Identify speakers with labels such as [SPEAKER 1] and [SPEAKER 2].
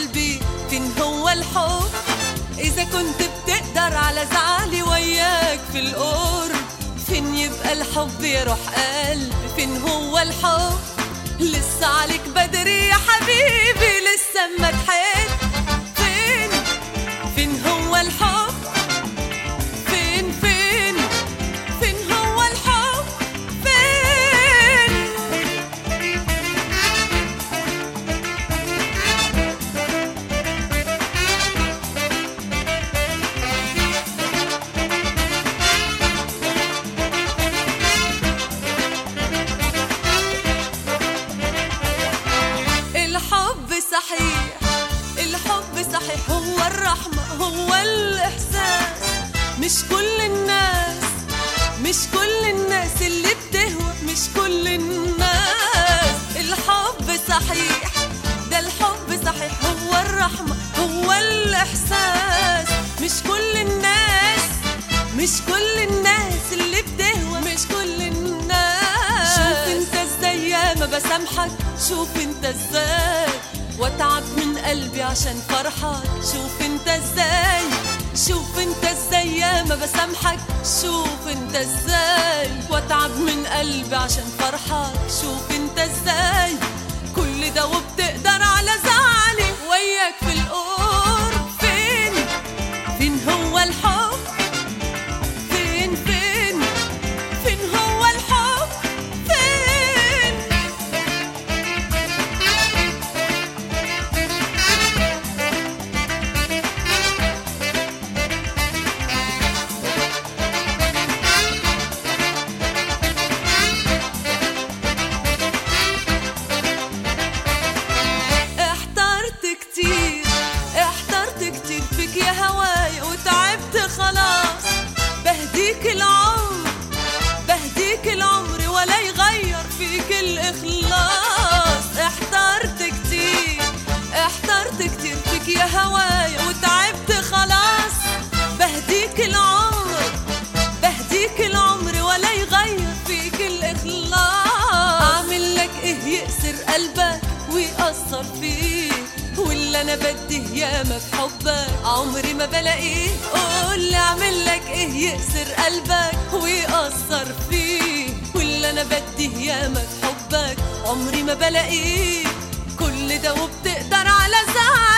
[SPEAKER 1] قلبي فين هو الحب إذا كنت بتقدر على زعلي وياك في القرب فين يبقى الحب يا روح قلبي فين هو الحب لسه عليك بدري يا حبيبي لسه ما تحب فين فين هو الحب فين فين فين هو الحب فين الحب صحيح الحب صحيح هو الرحمة هو الإحساس مش كل الناس مش كل الناس اللي بتهوى مش كل الناس الحب صحيح ده الحب صحيح هو الرحمة هو الإحساس مش كل الناس مش كل الناس اللي بتهوى مش كل الناس شوف انت ازاي ما بسامحك شوف انت ازاي واتعب من قلبي عشان فرحك شوف انت ازاي شوف انت ازاي ما بسامحك شوف انت ازاي واتعب من قلبي عشان فرحك شوف انت ازاي كل ده وبتقدر على زعلي وياك في القرب فين فين هو الحب فين فين فين هو الحب فين احترت كتير احترت كتير فيك يا هوايا وتعبت خلاص بهديك العمر بهديك العمر ولا يغير فيك الإخلاص احترت كتير احترت كتير فيك يا هوايا وتعبت خلاص بهديك العمر بهديك العمر ولا يغير فيك الإخلاص أعمل لك إيه يأسر قلبك ويأثر فيه واللي أنا بديه ياما في حبك عمري ما بلاقيه قول لي أعمل لك إيه يأسر قلبك ويأثر فيه واللي أنا بديه ياما في حبك عمري ما بلاقيه كل ده وبتقدر على زعل